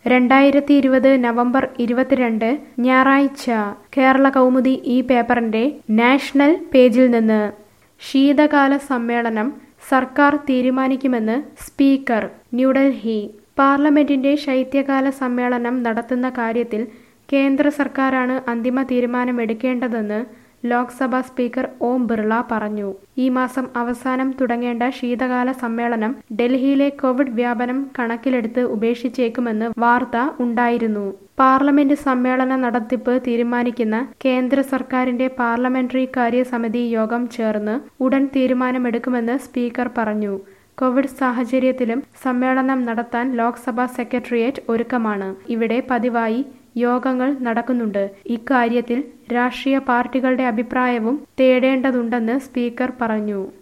രണ്ടായിരത്തി ഇരുപത് നവംബർ ഇരുപത്തിരണ്ട് ഞായറാഴ്ച കേരള കൗമുദി ഈ പേപ്പറിന്റെ നാഷണൽ പേജിൽ നിന്ന് ശീതകാല സമ്മേളനം സർക്കാർ തീരുമാനിക്കുമെന്ന് സ്പീക്കർ ന്യൂഡൽഹി പാർലമെന്റിന്റെ ശൈത്യകാല സമ്മേളനം നടത്തുന്ന കാര്യത്തിൽ കേന്ദ്ര സർക്കാരാണ് അന്തിമ തീരുമാനമെടുക്കേണ്ടതെന്ന് ലോക്സഭാ സ്പീക്കർ ഓം ബിർള പറഞ്ഞു ഈ മാസം അവസാനം തുടങ്ങേണ്ട ശീതകാല സമ്മേളനം ഡൽഹിയിലെ കോവിഡ് വ്യാപനം കണക്കിലെടുത്ത് ഉപേക്ഷിച്ചേക്കുമെന്ന് വാർത്ത ഉണ്ടായിരുന്നു പാർലമെന്റ് സമ്മേളന നടത്തിപ്പ് തീരുമാനിക്കുന്ന കേന്ദ്ര സർക്കാരിന്റെ പാർലമെന്ററി കാര്യ സമിതി യോഗം ചേർന്ന് ഉടൻ തീരുമാനമെടുക്കുമെന്ന് സ്പീക്കർ പറഞ്ഞു കോവിഡ് സാഹചര്യത്തിലും സമ്മേളനം നടത്താൻ ലോക്സഭാ സെക്രട്ടേറിയറ്റ് ഒരുക്കമാണ് ഇവിടെ പതിവായി യോഗങ്ങൾ നടക്കുന്നുണ്ട് ഇക്കാര്യത്തിൽ രാഷ്ട്രീയ പാർട്ടികളുടെ അഭിപ്രായവും തേടേണ്ടതുണ്ടെന്ന് സ്പീക്കർ പറഞ്ഞു